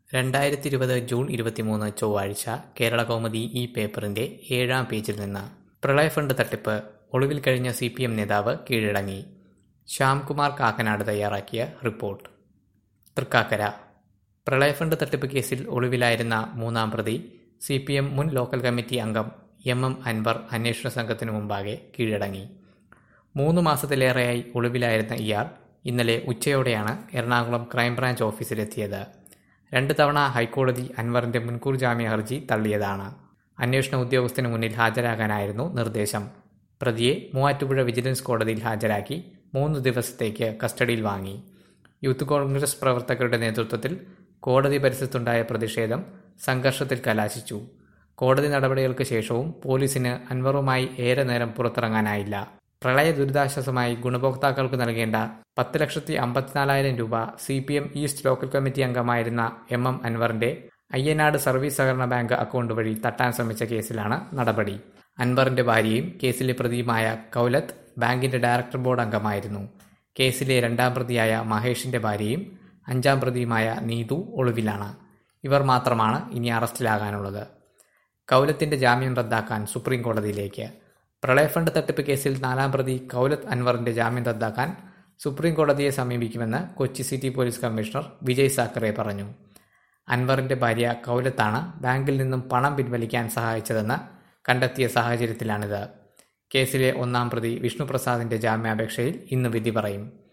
രണ്ടായിരത്തി ഇരുപത് ജൂൺ ഇരുപത്തിമൂന്ന് ചൊവ്വാഴ്ച കേരളകൗമുദി ഈ പേപ്പറിന്റെ ഏഴാം പേജിൽ നിന്ന് പ്രളയഫണ്ട് തട്ടിപ്പ് ഒളിവിൽ കഴിഞ്ഞ സി പി എം നേതാവ് കീഴടങ്ങി ശ്യാംകുമാർ കാക്കനാട് തയ്യാറാക്കിയ റിപ്പോർട്ട് തൃക്കാക്കര പ്രളയഫണ്ട് തട്ടിപ്പ് കേസിൽ ഒളിവിലായിരുന്ന മൂന്നാം പ്രതി സി പി എം മുൻ ലോക്കൽ കമ്മിറ്റി അംഗം എം എം അൻവർ അന്വേഷണ സംഘത്തിനു മുമ്പാകെ കീഴടങ്ങി മൂന്ന് മാസത്തിലേറെയായി ഒളിവിലായിരുന്ന ഇയാൾ ഇന്നലെ ഉച്ചയോടെയാണ് എറണാകുളം ക്രൈംബ്രാഞ്ച് ഓഫീസിലെത്തിയത് രണ്ട് തവണ ഹൈക്കോടതി അൻവറിന്റെ മുൻകൂർ ജാമ്യ ഹർജി തള്ളിയതാണ് അന്വേഷണ ഉദ്യോഗസ്ഥന് മുന്നിൽ ഹാജരാകാനായിരുന്നു നിർദ്ദേശം പ്രതിയെ മൂവാറ്റുപുഴ വിജിലൻസ് കോടതിയിൽ ഹാജരാക്കി മൂന്ന് ദിവസത്തേക്ക് കസ്റ്റഡിയിൽ വാങ്ങി യൂത്ത് കോൺഗ്രസ് പ്രവർത്തകരുടെ നേതൃത്വത്തിൽ കോടതി പരിസരത്തുണ്ടായ പ്രതിഷേധം സംഘർഷത്തിൽ കലാശിച്ചു കോടതി നടപടികൾക്ക് ശേഷവും പോലീസിന് അൻവറുമായി ഏറെ നേരം പുറത്തിറങ്ങാനായില്ല പ്രളയ ദുരിതാശ്വാസമായി ഗുണഭോക്താക്കൾക്ക് നൽകേണ്ട പത്ത് ലക്ഷത്തി അമ്പത്തിനാലായിരം രൂപ C P M east local committee അംഗമായിരുന്ന എം എം അൻവറിന്റെ അയ്യനാട് സർവീസ് സഹകരണ ബാങ്ക് അക്കൗണ്ട് വഴി തട്ടാൻ ശ്രമിച്ച കേസിലാണ് നടപടി അൻവറിന്റെ ഭാര്യയും കേസിലെ പ്രതിയുമായ കൗലത്ത് ബാങ്കിന്റെ ഡയറക്ടർ ബോർഡ് അംഗമായിരുന്നു കേസിലെ രണ്ടാം പ്രതിയായ മഹേഷിന്റെ ഭാര്യയും അഞ്ചാം പ്രതിയുമായ നീതു ഒളിവിലാണ് ഇവർ മാത്രമാണ് ഇനി അറസ്റ്റിലാകാനുള്ളത് കൗലത്തിന്റെ ജാമ്യം റദ്ദാക്കാൻ സുപ്രീം കോടതിയിലേക്ക് പ്രളയഫണ്ട് തട്ടിപ്പ് കേസിൽ നാലാം പ്രതി കൗലത്ത് അൻവറിന്റെ ജാമ്യം റദ്ദാക്കാൻ സുപ്രീം കോടതിയെ സമീപിക്കുമെന്ന് Kochi city police commissioner Vijay Sakhare പറഞ്ഞു അൻവറിന്റെ ഭാര്യ കൗലത്താണ് ബാങ്കിൽ നിന്നും പണം പിൻവലിക്കാൻ സഹായിച്ചതെന്ന് കണ്ടെത്തിയ സാഹചര്യത്തിലാണിത് കേസിലെ ഒന്നാം പ്രതി വിഷ്ണുപ്രസാദിന്റെ ജാമ്യാപേക്ഷയിൽ ഇന്ന് വിധി പറയും